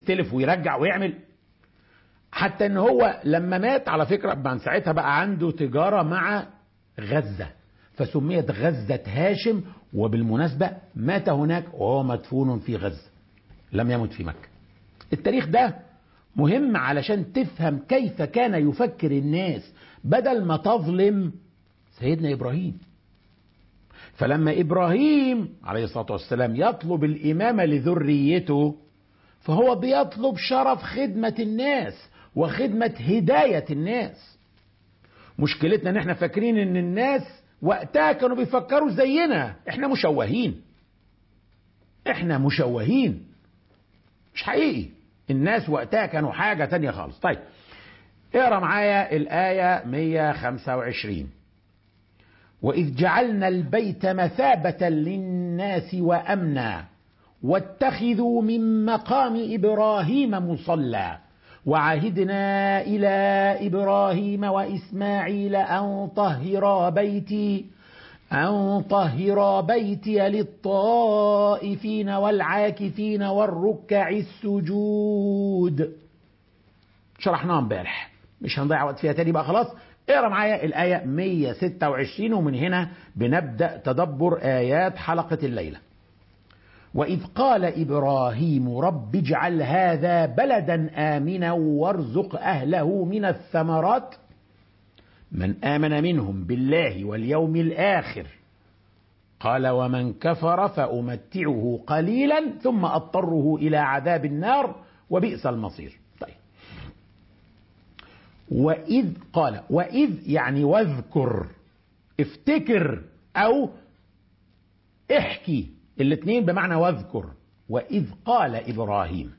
يستلف ويرجع ويعمل حتى ان هو لما مات على فكرة من ساعتها بقى عنده تجارة مع غزة فسميت غزة هاشم وبالمناسبة مات هناك وهو مدفون في غزة لم يمت في مكة التاريخ ده مهم علشان تفهم كيف كان يفكر الناس بدل ما تظلم سيدنا إبراهيم فلما إبراهيم عليه الصلاة والسلام يطلب الإمامة لذريته فهو بيطلب شرف خدمة الناس وخدمة هداية الناس مشكلتنا ان احنا فاكرين ان الناس وقتها كانوا بيفكروا زينا احنا مشوهين احنا مشوهين مش حقيقي الناس وقتها كانوا حاجة تانية خالص طيب اقرا معايا الآية 125 وإذ جعلنا البيت مثابة للناس وأمنا واتخذوا من مقام إبراهيم مصلى وعهدنا إلى إبراهيم وإسماعيل أن طهرا بيتي أن طهرا بيتي للطائفين والعاكفين والركع السجود شرحناها امبارح مش هنضيع وقت فيها تاني بقى خلاص اقرا معايا الآية 126 ومن هنا بنبدأ تدبر آيات حلقة الليلة وإذ قال إبراهيم رب اجعل هذا بلدا آمنا وارزق أهله من الثمرات من آمن منهم بالله واليوم الآخر قال ومن كفر فأمتعه قليلا ثم أضطره إلى عذاب النار وبئس المصير طيب وإذ قال وإذ يعني واذكر افتكر أو احكي الاثنين بمعنى واذكر وإذ قال إبراهيم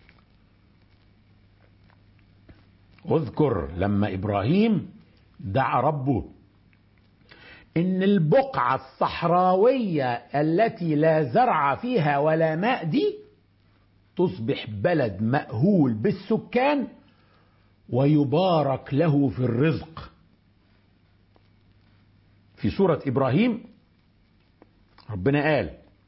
اذكر لما إبراهيم دعا ربه إن البقعة الصحراوية التي لا زرع فيها ولا ماء دي تصبح بلد مأهول بالسكان ويبارك له في الرزق في سورة إبراهيم ربنا قال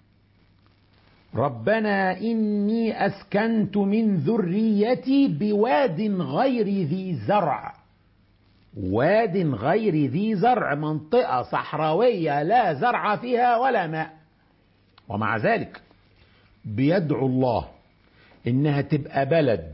ربنا إني أسكنت من ذريتي بواد غير ذي زرع واد غير ذي زرع منطقة صحراوية لا زرع فيها ولا ماء ومع ذلك بيدعو الله إنها تبقى بلد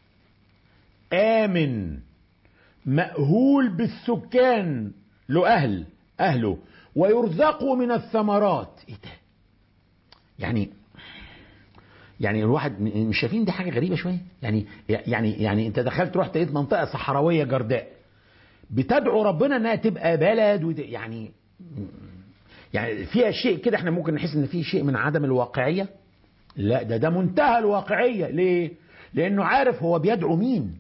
آمن مأهول بالسكان له أهل أهله ويرزقوا من الثمرات إيه ده؟ يعني يعني الواحد مش شايفين دي حاجه غريبه شويه يعني يعني يعني انت دخلت رحت لقيت منطقه صحراويه جرداء بتدعو ربنا انها تبقى بلد ود... يعني يعني فيها شيء كده احنا ممكن نحس ان في شيء من عدم الواقعيه لا ده ده منتهى الواقعيه ليه لانه عارف هو بيدعو مين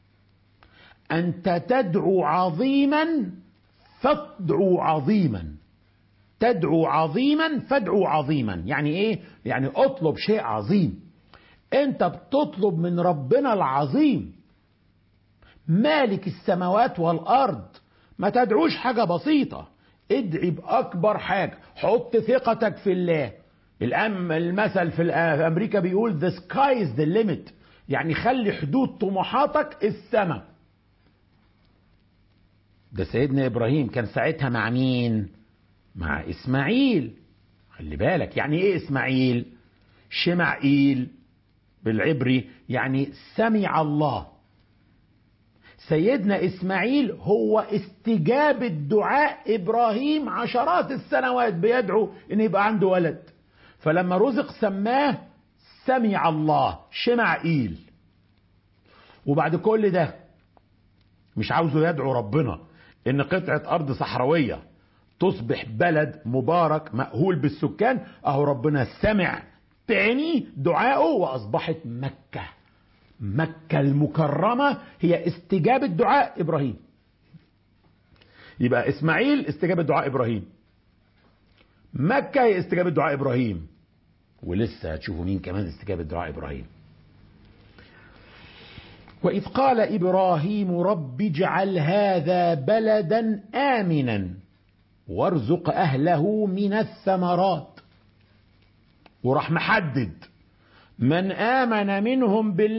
انت تدعو عظيما فادعو عظيما تدعو عظيما فادعو عظيما يعني ايه يعني اطلب شيء عظيم انت بتطلب من ربنا العظيم مالك السماوات والارض ما تدعوش حاجه بسيطه ادعي باكبر حاجه حط ثقتك في الله الأم المثل في امريكا بيقول the sky is the limit يعني خلي حدود طموحاتك السماء ده سيدنا ابراهيم كان ساعتها مع مين مع اسماعيل خلي بالك يعني ايه اسماعيل شمعئيل بالعبري يعني سمع الله سيدنا اسماعيل هو استجابة دعاء ابراهيم عشرات السنوات بيدعو ان يبقى عنده ولد فلما رزق سماه سمع الله شمعئيل وبعد كل ده مش عاوزه يدعو ربنا ان قطعة ارض صحراوية تصبح بلد مبارك مأهول بالسكان اهو ربنا سمع تاني دعائه واصبحت مكة مكة المكرمة هي استجابة دعاء ابراهيم يبقى اسماعيل استجابة دعاء ابراهيم مكة هي استجابة دعاء ابراهيم ولسه هتشوفوا مين كمان استجابة دعاء ابراهيم وإذ قال إبراهيم رب اجعل هذا بلدا آمنا وارزق أهله من الثمرات وراح محدد من آمن منهم بالله